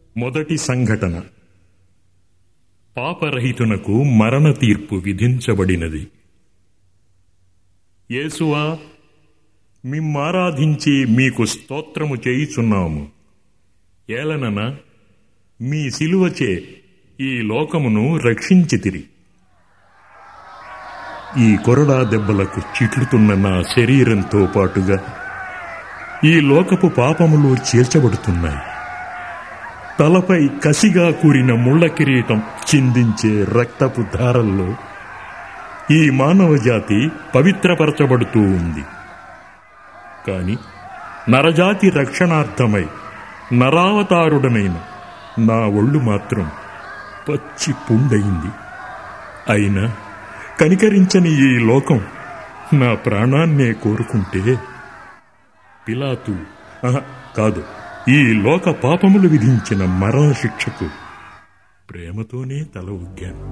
మొదటి సంఘటన పాపరహితునకు మరణ తీర్పు విధించబడినది యేసువా మిమ్మారాధించి మీకు స్తోత్రము చేయుచున్నాము ఏలనన మీ సిలువచే ఈ లోకమును రక్షించితిరి ఈ కొరడా దెబ్బలకు చిట్లుతున్న నా శరీరంతో పాటుగా ఈ లోకపు పాపములు చేర్చబడుతున్నాయి తలపై కసిగా కూరిన ముళ్ళ కిరీటం చిందించే రక్తపు ధారల్లో ఈ మానవ జాతి పవిత్రపరచబడుతూ ఉంది కాని నరజాతి రక్షణార్థమై నరావతారుడనైన నా ఒళ్ళు మాత్రం పచ్చి పుండయింది అయినా కనికరించని ఈ లోకం నా ప్రాణాన్నే కోరుకుంటే పిలాతు ఆహా, కాదు ఈ లోక పాపములు విధించిన మరణ శిక్షకు ప్రేమతోనే తల ఉగ్గాను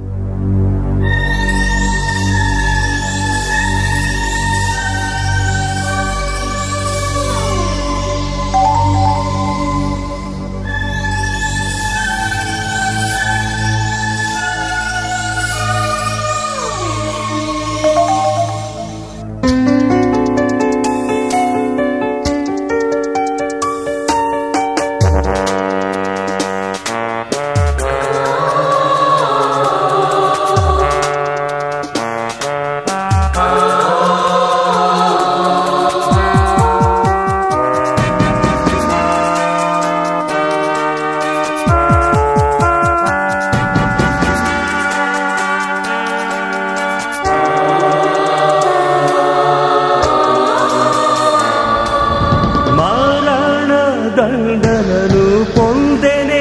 మరణ దండనను పొందెనే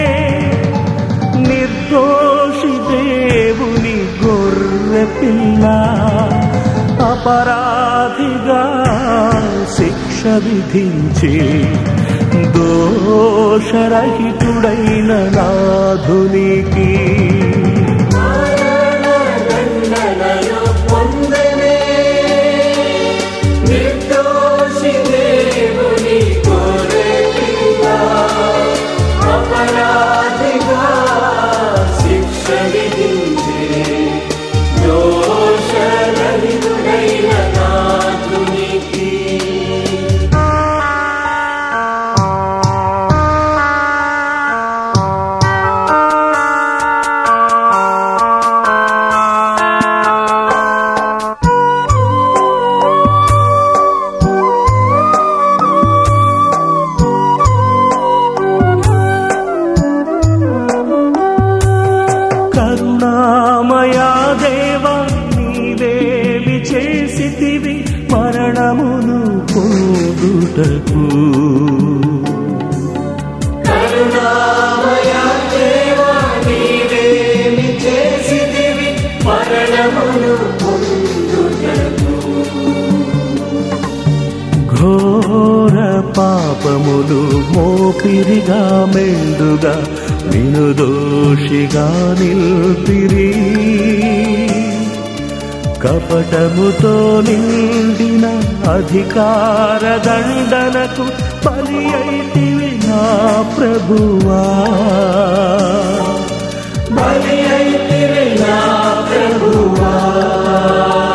నిర్దోషి దేవుని గొర్రె పిల్ల అపరాధిగా శిక్ష విధించి దోషరహితుడైన నాధునికి కరుణామయా దేవ నీవేమి చేసితివి మరణమును పొందుటకు ఘోర పాపములు మోపిరిగా మెండుగా నిను దోషిగా నిల్పిరి కపటముతో నిండిన అధికార దండనకు బలి అయితివి నా ప్రభువా బలి అయితివి నా ప్రభువా